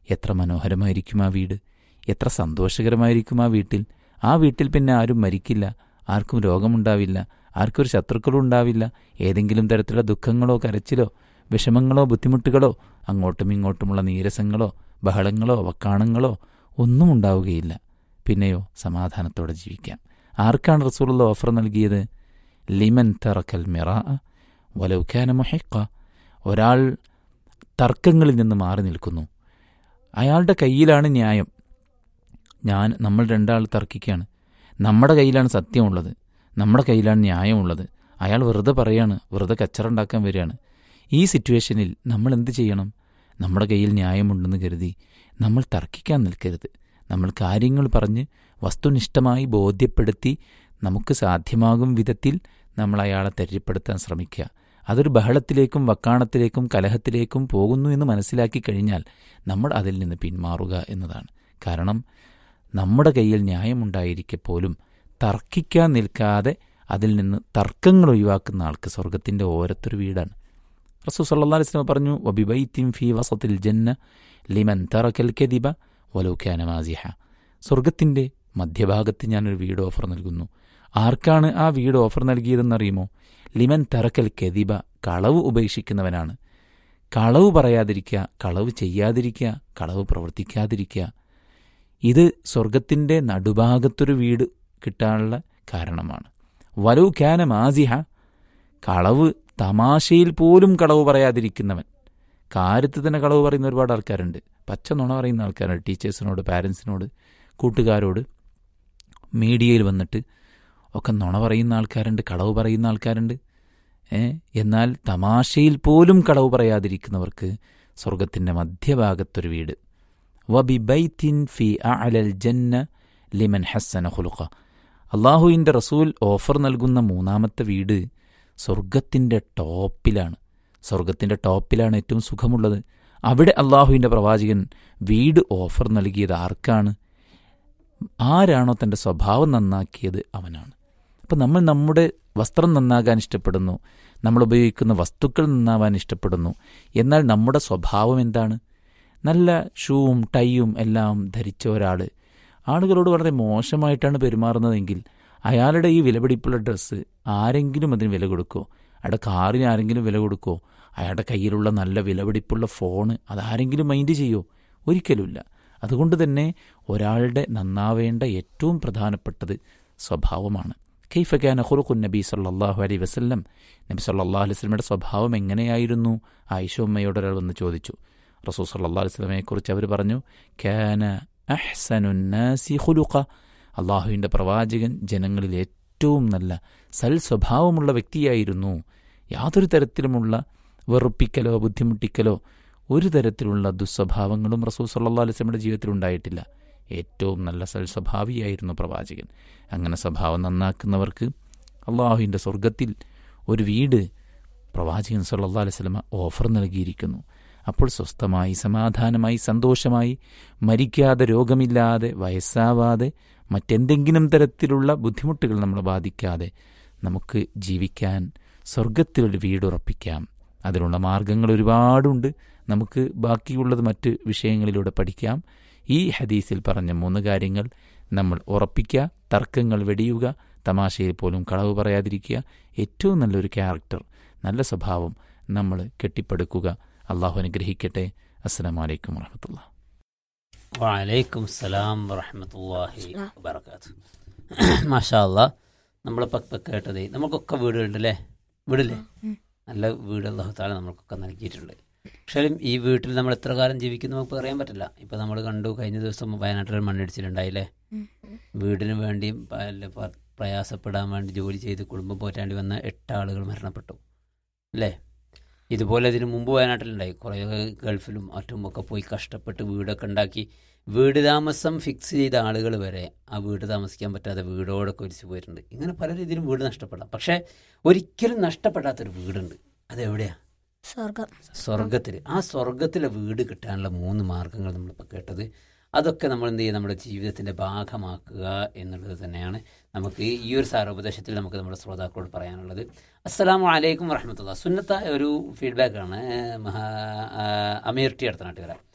എത്ര മനോഹരമായിരിക്കും ആ വീട് എത്ര സന്തോഷകരമായിരിക്കും ആ വീട്ടിൽ ആ വീട്ടിൽ പിന്നെ ആരും മരിക്കില്ല ആർക്കും രോഗമുണ്ടാവില്ല ആർക്കും ഒരു ശത്രുക്കളും ഉണ്ടാവില്ല ഏതെങ്കിലും തരത്തിലുള്ള ദുഃഖങ്ങളോ കരച്ചിലോ വിഷമങ്ങളോ ബുദ്ധിമുട്ടുകളോ അങ്ങോട്ടും ഇങ്ങോട്ടുമുള്ള നീരസങ്ങളോ ബഹളങ്ങളോ വക്കാണങ്ങളോ ഒന്നും ഉണ്ടാവുകയില്ല പിന്നെയോ സമാധാനത്തോടെ ജീവിക്കാം ആർക്കാണ് റസൂലുള്ള ഓഫർ നൽകിയത് ലിമൻ തറക്കൽ മിറ വലൗഖാന മൊഹക്ക ഒരാൾ തർക്കങ്ങളിൽ നിന്ന് മാറി നിൽക്കുന്നു അയാളുടെ കയ്യിലാണ് ന്യായം ഞാൻ നമ്മൾ രണ്ടാൾ തർക്കിക്കുകയാണ് നമ്മുടെ കയ്യിലാണ് സത്യമുള്ളത് നമ്മുടെ കയ്യിലാണ് ന്യായമുള്ളത് അയാൾ വെറുതെ പറയാണ് വെറുതെ കച്ചറുണ്ടാക്കാൻ വരികയാണ് ഈ സിറ്റുവേഷനിൽ നമ്മൾ എന്ത് ചെയ്യണം നമ്മുടെ കയ്യിൽ ന്യായമുണ്ടെന്ന് കരുതി നമ്മൾ തർക്കിക്കാൻ നിൽക്കരുത് നമ്മൾ കാര്യങ്ങൾ പറഞ്ഞ് വസ്തുനിഷ്ഠമായി ബോധ്യപ്പെടുത്തി നമുക്ക് സാധ്യമാകും വിധത്തിൽ നമ്മൾ അയാളെ തെര്യപ്പെടുത്താൻ ശ്രമിക്കുക അതൊരു ബഹളത്തിലേക്കും വക്കാണത്തിലേക്കും കലഹത്തിലേക്കും പോകുന്നു എന്ന് മനസ്സിലാക്കി കഴിഞ്ഞാൽ നമ്മൾ അതിൽ നിന്ന് പിന്മാറുക എന്നതാണ് കാരണം നമ്മുടെ കയ്യിൽ ന്യായമുണ്ടായിരിക്കെ പോലും തർക്കിക്കാൻ നിൽക്കാതെ അതിൽ നിന്ന് തർക്കങ്ങൾ ഒഴിവാക്കുന്ന ആൾക്ക് സ്വർഗത്തിന്റെ ഓരത്തൊരു വീടാണ് റസൂ സല്ലാ അലിസ്ലം പറഞ്ഞു വബിബൈത്തിൻ ഫി വസത്തിൽ ജന്ന ലിമൻ തറക്കൽ കെദിബ വലൗഖ്യാന മാസിഹ സ്വർഗത്തിന്റെ മധ്യഭാഗത്ത് ഞാനൊരു വീട് ഓഫർ നൽകുന്നു ആർക്കാണ് ആ വീട് ഓഫർ നൽകിയതെന്നറിയുമോ ലിമൻ തറക്കൽ കെദിബ കളവ് ഉപേക്ഷിക്കുന്നവനാണ് കളവ് പറയാതിരിക്കുക കളവ് ചെയ്യാതിരിക്കുക കളവ് പ്രവർത്തിക്കാതിരിക്കുക ഇത് സ്വർഗത്തിന്റെ നടുഭാഗത്തൊരു വീട് കിട്ടാനുള്ള കാരണമാണ് വലു ക്യാന മാസിഹ കളവ് തമാശയിൽ പോലും കളവ് പറയാതിരിക്കുന്നവൻ കാര്യത്തിൽ തന്നെ കളവ് പറയുന്ന ഒരുപാട് ആൾക്കാരുണ്ട് പച്ച നുണ പറയുന്ന ആൾക്കാരുണ്ട് ടീച്ചേഴ്സിനോട് പാരൻസിനോട് കൂട്ടുകാരോട് മീഡിയയിൽ വന്നിട്ട് ഒക്കെ നുണ പറയുന്ന ആൾക്കാരുണ്ട് കളവ് പറയുന്ന ആൾക്കാരുണ്ട് ഏ എന്നാൽ തമാശയിൽ പോലും കളവ് പറയാതിരിക്കുന്നവർക്ക് സ്വർഗത്തിന്റെ മധ്യഭാഗത്തൊരു വീട് വബിബൈത്തിൻ ഫി അലൽ ജന്ന ലിമൻ ഹസ്സന ഹുലുഖ അള്ളാഹുവിൻ്റെ റസൂൽ ഓഫർ നൽകുന്ന മൂന്നാമത്തെ വീട് സ്വർഗത്തിൻ്റെ ടോപ്പിലാണ് സ്വർഗത്തിൻ്റെ ടോപ്പിലാണ് ഏറ്റവും സുഖമുള്ളത് അവിടെ അള്ളാഹുവിൻ്റെ പ്രവാചകൻ വീട് ഓഫർ നൽകിയത് ആർക്കാണ് ആരാണോ തൻ്റെ സ്വഭാവം നന്നാക്കിയത് അവനാണ് അപ്പം നമ്മൾ നമ്മുടെ വസ്ത്രം നന്നാകാൻ ഇഷ്ടപ്പെടുന്നു നമ്മൾ ഉപയോഗിക്കുന്ന വസ്തുക്കൾ നന്നാവാൻ ഇഷ്ടപ്പെടുന്നു എന്നാൽ നമ്മുടെ സ്വഭാവം എന്താണ് നല്ല ഷൂവും ടൈയും എല്ലാം ധരിച്ച ഒരാൾ ആളുകളോട് വളരെ മോശമായിട്ടാണ് പെരുമാറുന്നതെങ്കിൽ അയാളുടെ ഈ വിലപിടിപ്പുള്ള ഡ്രസ്സ് ആരെങ്കിലും അതിന് വില കൊടുക്കോ അയാളുടെ കാറിന് ആരെങ്കിലും വില കൊടുക്കോ അയാളുടെ കയ്യിലുള്ള നല്ല വിലപിടിപ്പുള്ള ഫോണ് അതാരെങ്കിലും മൈൻഡ് ചെയ്യോ ഒരിക്കലുമില്ല അതുകൊണ്ട് തന്നെ ഒരാളുടെ നന്നാവേണ്ട ഏറ്റവും പ്രധാനപ്പെട്ടത് സ്വഭാവമാണ് കൈഫക്കാൻ അഹുറുഖുൻ നബി സല്ലാഹു അലൈ വസ്ല്ലം നബി സല്ലാ അലൈഹി സ്വലമയുടെ സ്വഭാവം എങ്ങനെയായിരുന്നു ആയിഷ ഉമ്മയോട് ഒരാൾ വന്ന് ചോദിച്ചു റസൂ സല്ലാ അലൈഹി സ്വലമയെക്കുറിച്ച് അവർ പറഞ്ഞു ക്യാന അഹ്സനുന്നാസി ഹുലുഖ അള്ളാഹുവിൻ്റെ പ്രവാചകൻ ജനങ്ങളിൽ ഏറ്റവും നല്ല സൽ സ്വഭാവമുള്ള വ്യക്തിയായിരുന്നു യാതൊരു തരത്തിലുമുള്ള വെറുപ്പിക്കലോ ബുദ്ധിമുട്ടിക്കലോ ഒരു തരത്തിലുള്ള ദുസ്വഭാവങ്ങളും റസൂൽ സല്ലാ അലിസ്ലമിയുടെ ജീവിതത്തിൽ ഉണ്ടായിട്ടില്ല ഏറ്റവും നല്ല സൽസ്വഭാവിയായിരുന്നു പ്രവാചകൻ അങ്ങനെ സ്വഭാവം നന്നാക്കുന്നവർക്ക് അള്ളാഹുവിൻ്റെ സ്വർഗത്തിൽ ഒരു വീട് പ്രവാചകൻ സല്ലാ അലൈവലമ ഓഫർ നൽകിയിരിക്കുന്നു അപ്പോൾ സ്വസ്ഥമായി സമാധാനമായി സന്തോഷമായി മരിക്കാതെ രോഗമില്ലാതെ വയസ്സാവാതെ മറ്റെന്തെങ്കിലും തരത്തിലുള്ള ബുദ്ധിമുട്ടുകൾ നമ്മളെ ബാധിക്കാതെ നമുക്ക് ജീവിക്കാൻ സ്വർഗത്തിലൊരു വീടുറപ്പിക്കാം അതിനുള്ള മാർഗങ്ങൾ ഒരുപാടുണ്ട് നമുക്ക് ബാക്കിയുള്ളത് മറ്റ് വിഷയങ്ങളിലൂടെ പഠിക്കാം ഈ ഹദീസിൽ പറഞ്ഞ മൂന്ന് കാര്യങ്ങൾ നമ്മൾ ഉറപ്പിക്കുക തർക്കങ്ങൾ വെടിയുക തമാശയിൽ പോലും കളവ് പറയാതിരിക്കുക ഏറ്റവും നല്ലൊരു ക്യാരക്ടർ നല്ല സ്വഭാവം നമ്മൾ കെട്ടിപ്പടുക്കുക അള്ളാഹു അനുഗ്രഹിക്കട്ടെ അസ്സാം വലൈക്കും വർഹമത്തുള്ള വലൈക്കും സലാം വറഹമത്തല്ലാഹി വബർക്കാത്തു മാഷാ അല്ലാ നമ്മളിപ്പോൾ ഇപ്പം കേട്ടത് നമുക്കൊക്കെ വീടുകളുണ്ട് അല്ലേ വീടില്ലേ നല്ല വീട് അള്ളാഹു താല നമ്മൾക്കൊക്കെ നൽകിയിട്ടുണ്ട് പക്ഷേ ഈ വീട്ടിൽ നമ്മൾ എത്ര കാലം ജീവിക്കുന്നു നമുക്ക് പറയാൻ പറ്റില്ല ഇപ്പം നമ്മൾ കണ്ടു കഴിഞ്ഞ ദിവസം വയനാട്ടിൽ മണ്ണിടിച്ചിലുണ്ടായില്ലേ വീടിന് വേണ്ടി പ്രയാസപ്പെടാൻ വേണ്ടി ജോലി ചെയ്ത് കുടുംബം പോറ്റാണ്ടി വന്ന എട്ട് ആളുകൾ മരണപ്പെട്ടു അല്ലേ ഇതുപോലെ ഇതിന് മുമ്പ് വയനാട്ടിലുണ്ടായി കുറേ ഗൾഫിലും മറ്റും ഒക്കെ പോയി കഷ്ടപ്പെട്ട് വീടൊക്കെ ഉണ്ടാക്കി വീട് താമസം ഫിക്സ് ചെയ്ത ആളുകൾ വരെ ആ വീട് താമസിക്കാൻ പറ്റാതെ വീടോടൊക്കെ ഒരിച്ചു പോയിട്ടുണ്ട് ഇങ്ങനെ പല രീതിയിലും വീട് നഷ്ടപ്പെടാം പക്ഷേ ഒരിക്കലും നഷ്ടപ്പെടാത്തൊരു വീടുണ്ട് അതെവിടെയാ സ്വർഗം സ്വർഗത്തിൽ ആ സ്വർഗത്തിലെ വീട് കിട്ടാനുള്ള മൂന്ന് മാർഗങ്ങൾ നമ്മളിപ്പോൾ കേട്ടത് അതൊക്കെ നമ്മൾ എന്ത് ചെയ്യുക നമ്മുടെ ജീവിതത്തിൻ്റെ ഭാഗമാക്കുക എന്നുള്ളത് തന്നെയാണ് നമുക്ക് ഈ ഒരു സാരോപദേശത്തിൽ നമുക്ക് നമ്മുടെ ശ്രോതാക്കളോട് പറയാനുള്ളത് അസ്സലാമു അലൈക്കും വറഹമത്തുള്ള സുന്നത്ത ഒരു ഫീഡ്ബാക്കാണ് മഹാ അമീർ ടി അടുത്ത നാട്ടുകാരെ